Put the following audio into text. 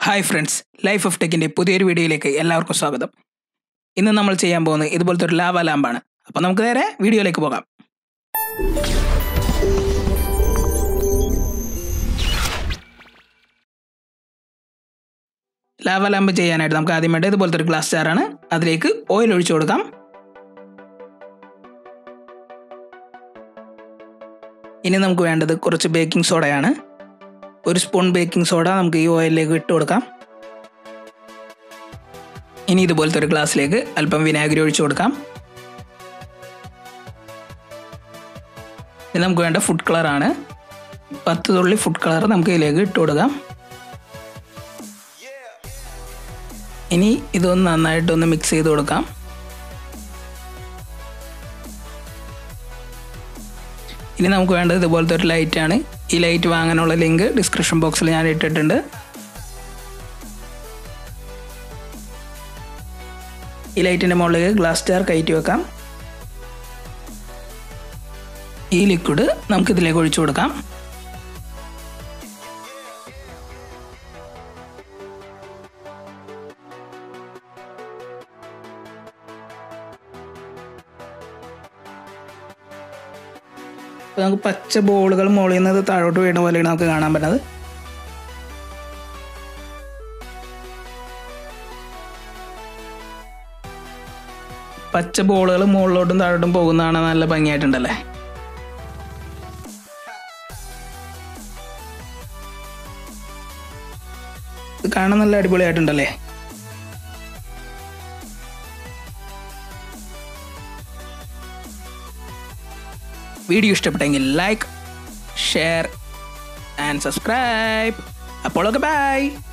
hi friends life of ടെക്കിൻ്റെ പുതിയൊരു വീഡിയോയിലേക്ക് എല്ലാവർക്കും സ്വാഗതം ഇന്ന് നമ്മൾ ചെയ്യാൻ പോകുന്നത് ഇതുപോലത്തെ ഒരു ലാവ ലാമ്പാണ് അപ്പോൾ നമുക്ക് നേരെ വീഡിയോയിലേക്ക് പോകാം ലാവ ലാമ്പ് ചെയ്യാനായിട്ട് നമുക്ക് ആദ്യമായിട്ട് ഇതുപോലത്തെ ഒരു ഗ്ലാസ് ജാറാണ് അതിലേക്ക് ഓയിൽ ഒഴിച്ചു കൊടുക്കാം ഇനി നമുക്ക് വേണ്ടത് കുറച്ച് ബേക്കിംഗ് സോഡയാണ് ഒരു സ്പൂൺ ബേക്കിംഗ് സോഡ നമുക്ക് ഈ ഓയിലിലേക്ക് ഇട്ട് കൊടുക്കാം ഇനി ഇതുപോലത്തെ ഒരു ഗ്ലാസ്സിലേക്ക് അല്പം വിനാഗിരി ഒഴിച്ചു കൊടുക്കാം ഇത് നമുക്ക് വേണ്ട ഫുഡ് കളറാണ് പത്ത് തുള്ളി ഫുഡ് കളർ നമുക്ക് ഇതിലേക്ക് ഇട്ട് കൊടുക്കാം ഇനി ഇതൊന്ന് നന്നായിട്ടൊന്ന് മിക്സ് ചെയ്ത് കൊടുക്കാം ഇനി നമുക്ക് വേണ്ടത് ഇതുപോലത്തെ ഒരു ലൈറ്റാണ് ഈ ലൈറ്റ് വാങ്ങാനുള്ള ലിങ്ക് ഡിസ്ക്രിപ്ഷൻ ബോക്സിൽ ഞാൻ ഇട്ടിട്ടുണ്ട് ഈ ലൈറ്റിൻ്റെ മുകളിലേക്ക് ഗ്ലാസ് ജാർ കയറ്റി വെക്കാം ഈ ലിക്വിഡ് നമുക്ക് ഇതിലേക്ക് ഒഴിച്ചു കൊടുക്കാം അപ്പോൾ നമുക്ക് പച്ച ബോളുകൾ മുകളിൽ നിന്ന് താഴോട്ട് വീണ പോലെയാണ് നമുക്ക് കാണാൻ പറ്റുന്നത് പച്ച ബോളുകൾ മുകളിലോട്ടും താഴോട്ടും പോകുന്നതാണ് നല്ല ഭംഗിയായിട്ടുണ്ടല്ലേ ഇത് കാണാൻ നല്ല അടിപൊളിയായിട്ടുണ്ടല്ലേ വീഡിയോ ഇഷ്ടപ്പെട്ടെങ്കിൽ ലൈക്ക് ഷെയർ ആൻഡ് സബ്സ്ക്രൈബ് അപ്പോൾ ഓക്കെ ബൈ